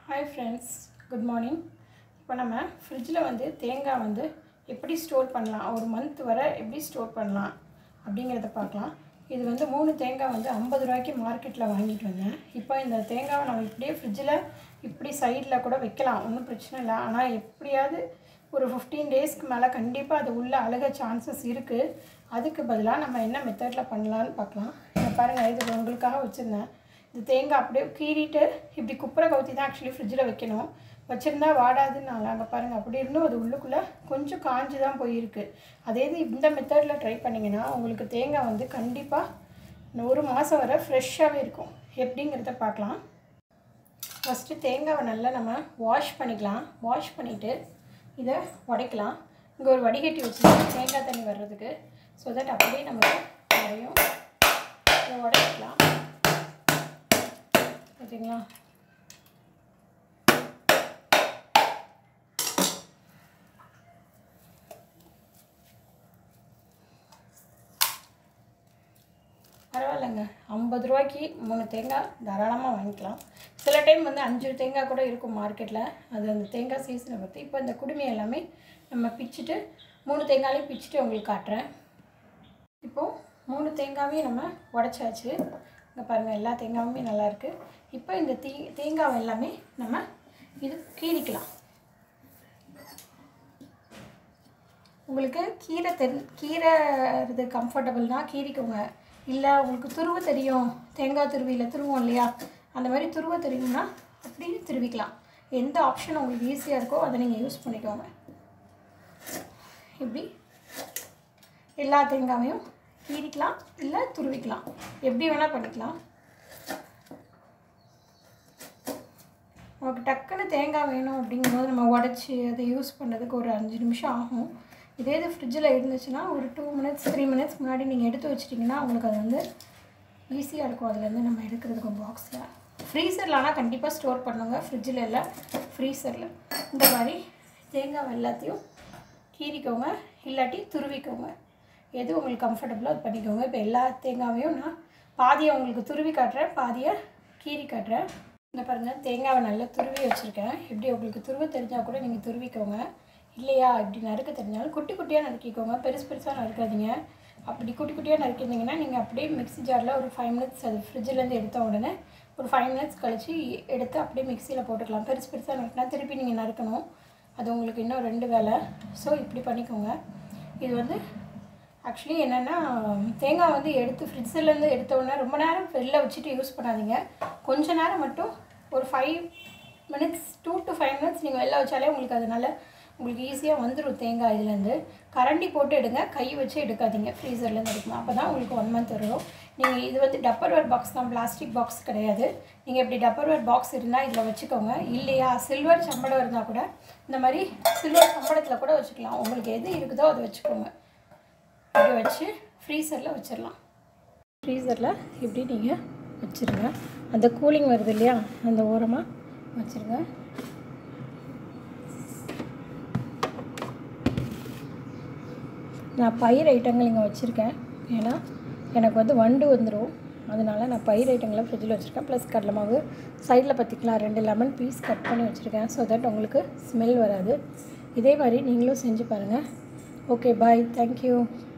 hi friends good morning இப்போ நம்ம ஃப்ரிட்ஜில் வந்து தேங்காய் வந்து எப்படி ஸ்டோர் பண்ணலாம் ஒரு மந்த் வரை எப்படி ஸ்டோர் பண்ணலாம் அப்படிங்கிறத பார்க்கலாம் இது வந்து மூணு தேங்காய் வந்து ஐம்பது ரூபாய்க்கு மார்க்கெட்டில் வாங்கிட்டு வந்தேன் இப்போ இந்த தேங்காவை நம்ம இப்படியே ஃப்ரிட்ஜில் இப்படி சைடில் கூட வைக்கலாம் ஒன்றும் பிரச்சனை இல்லை ஆனால் எப்படியாவது ஒரு ஃபிஃப்டீன் டேஸ்க்கு மேலே கண்டிப்பாக அது உள்ளே அழுக சான்சஸ் இருக்குது அதுக்கு பதிலாக நம்ம என்ன மெத்தடில் பண்ணலான்னு பார்க்கலாம் இதை பாருங்கள் இது உங்களுக்காக வச்சுருந்தேன் இந்த தேங்காய் அப்படியே கீறிட்டு இப்படி குப்புற கவுத்தி தான் ஆக்சுவலி ஃப்ரிட்ஜில் வைக்கணும் வச்சுருந்தா வாடாதுன்னு அங்கே பாருங்கள் அப்படி இருந்தும் அது உள்ளுக்குள்ளே கொஞ்சம் காஞ்சு தான் போயிருக்கு அதே இது இந்த மெத்தடில் ட்ரை பண்ணிங்கன்னா உங்களுக்கு தேங்காய் வந்து கண்டிப்பாக ஒரு மாதம் வரை ஃப்ரெஷ்ஷாகவே இருக்கும் எப்படிங்கிறத பார்க்கலாம் ஃபஸ்ட்டு தேங்காவை நல்லா நம்ம வாஷ் பண்ணிக்கலாம் வாஷ் பண்ணிவிட்டு இதை உடைக்கலாம் இங்கே ஒரு வடிகட்டி வச்சுருக்கோம் தேங்காய் தண்ணி வர்றதுக்கு ஸோ தட் அப்படியே நமக்கு வரையும் இதை உடைக்கலாம் பார்த்தீங்களா பரவாயில்லைங்க ஐம்பது ரூபாய்க்கு மூணு தேங்காய் தாராளமாக வாங்கிக்கலாம் சில டைம் வந்து அஞ்சு தேங்காய் கூட இருக்கும் மார்க்கெட்டில் அது அந்த தேங்காய் சீசனை பற்றி இப்போ இந்த குடுமி எல்லாமே நம்ம பிச்சுட்டு மூணு தேங்காயும் பிச்சுட்டு உங்களுக்கு காட்டுறேன் இப்போது மூணு தேங்காவையும் நம்ம உடச்சாச்சு இங்கே பாருங்கள் எல்லா தேங்காயுமே நல்லாயிருக்கு இப்போ இந்த தீ தேங்காவை எல்லாமே நம்ம இது கீறிக்கலாம் உங்களுக்கு கீரை தெரி கீரை இது கம்ஃபர்டபுள்னால் கீரிக்கோங்க இல்லை உங்களுக்கு துருவ தெரியும் தேங்காய் துருவியில் துருவோம் இல்லையா அந்த மாதிரி துருவ தெரியும்னா அப்படியே துருவிக்கலாம் எந்த ஆப்ஷன் உங்களுக்கு ஈஸியாக இருக்கோ அதை நீங்கள் யூஸ் பண்ணிக்கோங்க இப்படி எல்லா தேங்காயும் கீறிக்கலாம் இல்லை துருவிக்கலாம் எப்படி வேணால் பண்ணிக்கலாம் நமக்கு டக்குன்னு தேங்காய் வேணும் அப்படிங்கும்போது நம்ம உடச்சி அதை யூஸ் பண்ணுறதுக்கு ஒரு அஞ்சு நிமிஷம் ஆகும் இதே இது ஃப்ரிட்ஜில் இருந்துச்சுன்னா ஒரு டூ மினிட்ஸ் த்ரீ மினிட்ஸ் முன்னாடி நீங்கள் எடுத்து வச்சிட்டிங்கன்னா உங்களுக்கு அது வந்து ஈஸியாக இருக்கும் அதுலேருந்து நம்ம எடுக்கிறதுக்கு பாக்ஸில் ஃப்ரீசரில் ஆனால் கண்டிப்பாக ஸ்டோர் பண்ணுங்க ஃப்ரிட்ஜில் இல்லை ஃப்ரீசரில் இந்த மாதிரி தேங்காய் எல்லாத்தையும் கீறிக்கோங்க இல்லாட்டி துருவிக்கோங்க எது உங்களுக்கு கம்ஃபர்டபுளோ அது பண்ணிக்கோங்க இப்போ எல்லா தேங்காவையும் நான் பாதியை உங்களுக்கு துருவி காட்டுறேன் பாதியை கீறி காட்டுறேன் இந்த பாருங்கள் தேங்காவை நல்லா துருவி வச்சுருக்கேன் எப்படி உங்களுக்கு துருவ தெரிஞ்சால் கூட நீங்கள் துருவிக்கோங்க இல்லையா இப்படி நறுக்க தெரிஞ்சாலும் குட்டி குட்டியாக நறுக்கிக்கோங்க பெருசு பெருசாக நறுக்காதீங்க அப்படி குட்டி குட்டியாக நறுக்கிருந்தீங்கன்னா நீங்கள் அப்படியே மிக்ஸி ஜாரில் ஒரு ஃபைவ் மினிட்ஸ் அது ஃப்ரிட்ஜிலேருந்து எடுத்த உடனே ஒரு ஃபைவ் மினிட்ஸ் கழித்து எடுத்து அப்படியே மிக்சியில் போட்டுக்கலாம் பெருசு பெருசாக நறுக்கினா திருப்பி நீங்கள் நறுக்கணும் அது உங்களுக்கு இன்னும் ரெண்டு வேலை ஸோ இப்படி பண்ணிக்கோங்க இது வந்து ஆக்சுவலி என்னென்னா தேங்காய் வந்து எடுத்து ஃப்ரிட்ஜிலேருந்து எடுத்த உடனே ரொம்ப நேரம் வெளில வச்சுட்டு யூஸ் பண்ணாதீங்க கொஞ்ச நேரம் மட்டும் ஒரு five minutes two to five minutes நீங்கள் வெளில வச்சாலே உங்களுக்கு அதனால் உங்களுக்கு ஈஸியாக வந்துடும் தேங்காய் இதுலேருந்து கரண்டி போட்டு எடுங்க கை வச்சு எடுக்காதீங்க ஃப்ரீசர்லேருந்து எடுக்கணும் அப்போ தான் உங்களுக்கு ஒன் மந்த் வரும் நீங்கள் இது வந்து டப்பர்வேர் பாக்ஸ் தான் பிளாஸ்டிக் பாக்ஸ் கிடையாது நீங்கள் இப்படி டப்பர்வேர் பாக்ஸ் இருந்தால் இதில் வச்சுக்கோங்க இல்லையா சில்வர் சம்பளம் இருந்தால் கூட இந்த மாதிரி சில்வர் சம்பளத்தில் கூட வச்சுக்கலாம் உங்களுக்கு எது இருக்குதோ அதை வச்சுக்கோங்க இப்படி வச்சு ஃப்ரீசரில் வச்சிடலாம் ஃப்ரீசரில் இப்படி நீங்கள் வச்சுருங்க அந்த கூலிங் வருது இல்லையா அந்த ஓரமாக வச்சுருங்க நான் பயிர் ஐட்டங்கள் இங்கே வச்சுருக்கேன் ஏன்னா எனக்கு வந்து வண்டு வந்துடும் அதனால நான் பயிர் ஐட்டங்களை ஃப்ரிட்ஜில் வச்சுருக்கேன் ப்ளஸ் கடலை மாவு சைடில் பார்த்திக்கலாம் ரெண்டு லெமன் பீஸ் கட் பண்ணி வச்சுருக்கேன் ஸோ தட் உங்களுக்கு ஸ்மெல் வராது இதே மாதிரி நீங்களும் செஞ்சு பாருங்கள் ஓகே பாய் தேங்க்யூ